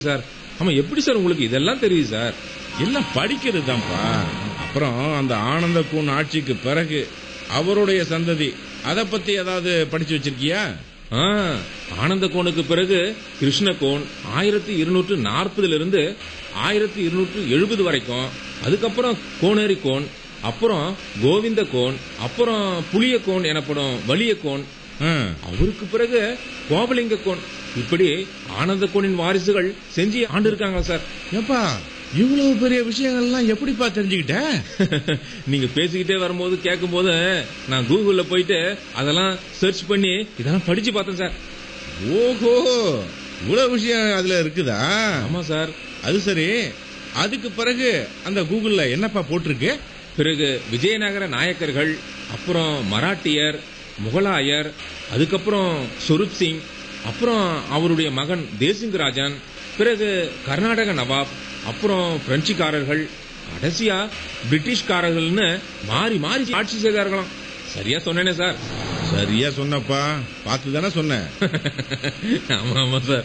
Sir ஆமா எப்படி sir உங்களுக்கு இதெல்லாம் தெரியுது சார் எல்லாம் படிக்கிறது தான்ப்பா அப்புறம் அந்த ஆனந்த கூன் ஆட்சிக்கு பிறகு அவருடைய சந்ததி அதை பத்தி ஏதாவது படிச்சு வச்சிருக்கியா ஆ, ஆனந்த கோனுக்கு பிறகு கிருஷ்ண கோன் ஆயிரத்தி இருநூற்று நாற்பதுல இருந்து ஆயிரத்தி இருநூற்று எழுபது வரைக்கும் அதுக்கப்புறம் கோனேரி கோன் அப்புறம் கோவிந்த கோன் அப்புறம் புளிய கோன் எனப்படும் வலிய கோன் ஆ, அவருக்கு பிறகு கோபலிங்க கோன் இப்படி ஆனந்த கோனின் வாரிசுகள் செஞ்சு ஆண்டு இருக்காங்க சார் ஏப்பா இவ்வளவு பெரிய விஷயங்கள்லாம் எப்படிப்பா தெரிஞ்சுக்கிட்ட நீங்க பேசிக்கிட்டே வரும்போது கேட்கும்போது நான் கூகுள்ல போயிட்டு அதெல்லாம் சர்ச் பண்ணி இதெல்லாம் படிச்சு பார்த்தேன் சார் ஓஹோ இவ்வளவு விஷயம் அதுல இருக்குதா ஆமா சார் அது சரி அதுக்கு பிறகு அந்த கூகுள்ல என்னப்பா போட்டிருக்கு பிறகு விஜயநகர நாயக்கர்கள் அப்புறம் மராட்டியர் முகலாயர் அதுக்கப்புறம் சொரூப் சிங் அப்புறம் அவருடைய மகன் தேசிங் ராஜன் பிறகு கர்நாடக நவாப் அப்புறம் பிரெஞ்சுக்காரர்கள் கடைசியா பிரிட்டிஷ்காரர்கள்னு மாறி மாறி ஆட்சி செய்தார்களாம் சரியா சொன்னேனே சார் சரியா சொன்னப்பா பார்த்து தானே சொன்னேன் ஆமா ஆமா சார்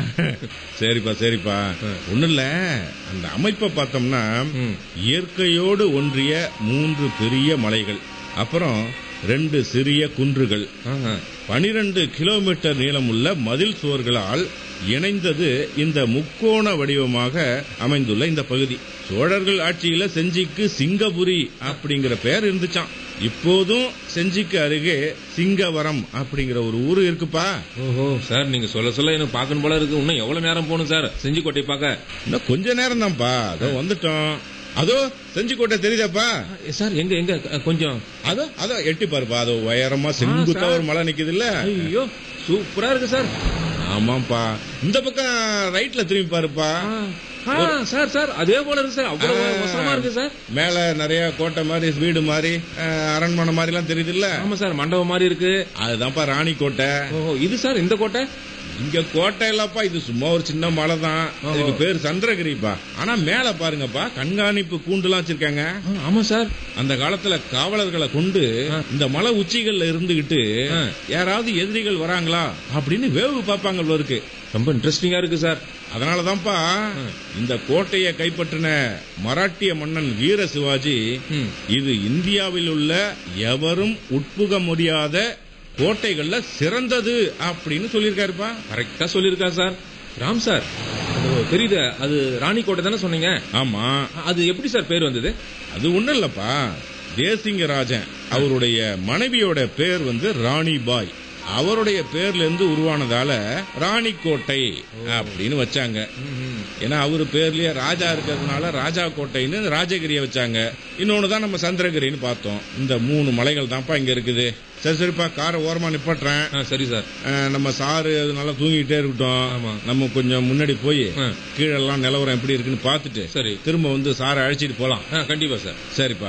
சரிப்பா சரிப்பா ஒண்ணு இல்ல அந்த அமைப்பை பார்த்தோம்னா ம். இயற்கையோடு ஒன்றிய மூன்று பெரிய மலைகள் அப்புறம் ரெண்டு சிறிய குன்றுகள் ஆஹா. பனிரெண்டு கிலோமீட்டர் நீளமுள்ள மதில் சுவர்களால் இணைந்தது இந்த முக்கோண வடிவமாக அமைந்துள்ள இந்த பகுதி சோழர்கள் ஆட்சியில செஞ்சிக்கு சிங்கபுரி அப்படிங்கிற பெயர் இருந்துச்சாம் இப்போதும் செஞ்சிக்கு அருகே சிங்கவரம் அப்படிங்கிற ஒரு ஊரு இருக்குப்பா ஓஹோ சார் நீங்க சொல்ல சொல்ல எனக்கு பார்க்கணும் போல இருக்கு இன்னும் எவ்வளவு நேரம் போகணும் சார் செஞ்சிக்கோட்டை பார்க்க இன்னும் கொஞ்ச நேரம் தான்ப்பா அதோ வந்துட்டோம் அதோ செஞ்சிக்கோட்டை தெரியுதாப்பா சார் எங்க எங்க அஹ், கொஞ்சம் அதோ அதோ எட்டி பாருப்பா அதோ உயரமா செங்குத்தா சார். ஒரு மலை நிக்குது இல்ல ஐயோ சூப்பரா இருக்கு சார் ஆமாப்பா இந்த பக்கம் ரைட்ல திரும்பி பாருப்பா ஆ, சார் சார் அதே போல இருக்கு சார் அவ்வளவு ஆ. மோசமா இருக்கு சார் மேல நிறைய கோட்டை மாதிரி வீடு மாதிரி அஹ், அரண்மனை மாதிரி எல்லாம் தெரியுது இல்ல ஆமா சார் மண்டபம் மாதிரி இருக்கு அதுதான்ப்பா ராணி கோட்டை ஓஹோ இது சார் இந்த கோட்டை இங்க கோட்டை இல்லப்பா இது சும்மா ஒரு சின்ன மலை தான் ஓஹோ. இதுக்கு பேர் சந்திரகிரிப்பா ஆனா மேல பாருங்கப்பா கண்காணிப்பு கூண்டுலாம் வச்சிருக்காங்க ஆ, ஆமா சார் அந்த காலத்துல காவலர்களை கொண்டு ஆ. இந்த மலை உச்சிகள்ல இருந்துகிட்டு ஆ. யாராவது எதிரிகள் வராங்களா அப்படின்னு வேவு பார்ப்பாங்க போல இருக்கு ரொம்ப இன்ட்ரெஸ்டிங்கா இருக்கு சார் அதனாலதான்ப்பா இந்த கோட்டையை கைப்பற்றின மராட்டிய மன்னன் வீர சிவாஜி ம். இது இந்தியாவில் உள்ள எவரும் உட்புக முடியாத கோட்டைகள்ல சிறந்தது அப்படின்னு சொல்லியிருக்காருப்பா கரெக்டா சொல்லியிருக்கா சார் ராம் சார் அது தெரியுது அது ராணி கோட்டை தானே சொன்னீங்க ஆமா அது எப்படி சார் பேர் வந்தது அது ஒண்ணும் இல்லப்பா தேசிங்கராஜன் அவருடைய மனைவியோட பேர் வந்து ராணி பாய் அவருடைய பேர்ல இருந்து உருவானதால ராணிக்கோட்டை அப்படின்னு வச்சாங்க ஏன்னா அவரு பேர்லயே ராஜா இருக்கிறதுனால ராஜா கோட்டைன்னு ராஜகிரியை வச்சாங்க இன்னொன்னு தான் நம்ம சந்திரகிரின்னு பார்த்தோம் இந்த மூணு மலைகள் தான்ப்பா இங்க இருக்குது சரி சரிப்பா காரை ஓரமா நிப்பாட்டுறேன் ஆ, சரி சார் அஹ், நம்ம சாரு அது நல்லா தூங்கிட்டே இருக்கட்டும் ஆமா. நம்ம கொஞ்சம் முன்னாடி போய் ஆ. கீழெல்லாம் நிலவரம் எப்படி இருக்குன்னு பார்த்துட்டு சரி திரும்ப வந்து சாரை அழைச்சிட்டு போலாம் ஆ, கண்டிப்பா சார் சரிப்பா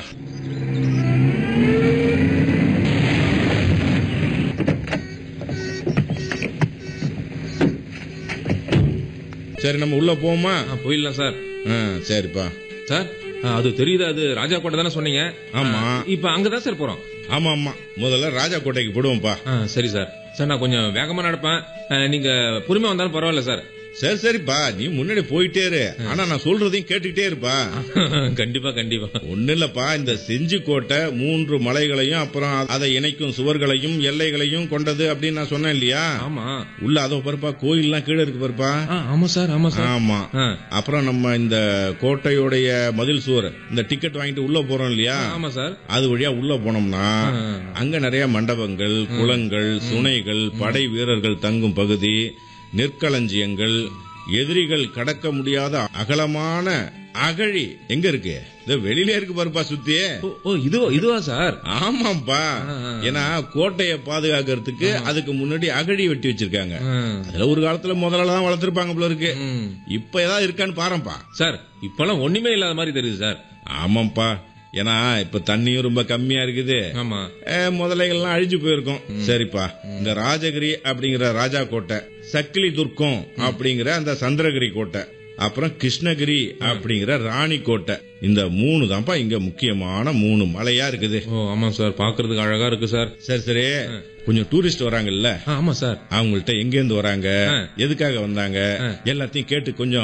சரி நம்ம உள்ள போவோமா ஆ, போயிடலாம் சார் ஆ, சரிப்பா சார் ஆ, அது தெரியுது அது ராஜா கோட்டை தானே சொன்னீங்க ஆமா. ஆ, இப்ப அங்கதான் சார் போறோம் ஆமா ஆமா முதல்ல ராஜா கோட்டைக்கு போடுவோம்ப்பா ஆ, சரி சார் சார் நான் கொஞ்சம் வேகமா நடப்பேன் ஆ, நீங்க பொறுமையா வந்தாலும் பரவாயில்ல சார் சரி சரிப்பா நீ முன்னாடி போயிட்டே இரு ஆனா நான் சொல்றதையும் கேட்டுக்கிட்டே இருப்பா கண்டிப்பா கண்டிப்பா ஒண்ணு இல்லப்பா இந்த செஞ்சி கோட்டை மூன்று மலைகளையும் அப்புறம் அதை இணைக்கும் சுவர்களையும் எல்லைகளையும் கொண்டது அப்படின்னு நான் சொன்னேன் இல்லையா ஆமா உள்ள அதோ பருப்பா கோயில்லாம் கீழே இருக்கு பருப்பா ஆ, ஆமா சார் ஆமா சார் ஆமா ஆ, அப்புறம் நம்ம இந்த கோட்டையுடைய மதில் சுவர் இந்த டிக்கெட் வாங்கிட்டு உள்ள போறோம் இல்லையா ஆமா சார் அது வழியா உள்ள போனோம்னா ஆ. அங்க நிறைய மண்டபங்கள் குளங்கள் சுனைகள் படை வீரர்கள் தங்கும் பகுதி நெற்களஞ்சியங்கள் எதிரிகள் கடக்க முடியாத அகலமான அகழி எங்க இருக்கு இது வெளியில இருக்கு பாருப்பா சுத்தி ஓ, ஓ இதுவா இதுவா சார் ஆமாப்பா ஆ, ஆ. ஏன்னா கோட்டையை பாதுகாக்கிறதுக்கு அதுக்கு முன்னாடி அகழி வெட்டி வச்சிருக்காங்க ஆ, அதுல ஒரு காலத்துல முதல்ல தான் வளர்த்திருப்பாங்க போல இருக்கு ம். இப்ப ஏதாவது இருக்கான்னு பாருப்பா சார் இப்பெல்லாம் ஒண்ணுமே இல்லாத மாதிரி தெரியுது சார் ஆமாப்பா ஏன்னா இப்ப தண்ணியும் ரொம்ப கம்மியா இருக்குது ஆமா அஹ், முதலைகள்லாம் அழிஞ்சு போயிருக்கும் சரிப்பா இந்த ராஜகிரி அப்படிங்கிற ராஜா கோட்டை சக்கிலி துர்க்கம் அப்படிங்கிற அந்த சந்திரகிரி கோட்டை அப்புறம் கிருஷ்ணகிரி அப்படிங்கிற ராணிக்கோட்டை இந்த மூணு தான்ப்பா இங்க முக்கியமான மூணு மலையா இருக்குது ஓ ஆமா சார் பாக்குறதுக்கு அழகா இருக்கு சார் சரி சரி கொஞ்சம் டூரிஸ்ட் வராங்கல்ல ஆ, ஆமா சார் அவங்கள்ட்ட எங்க இருந்து வராங்க ஆ. எதுக்காக வந்தாங்க எல்லாத்தையும் கேட்டு கொஞ்சம்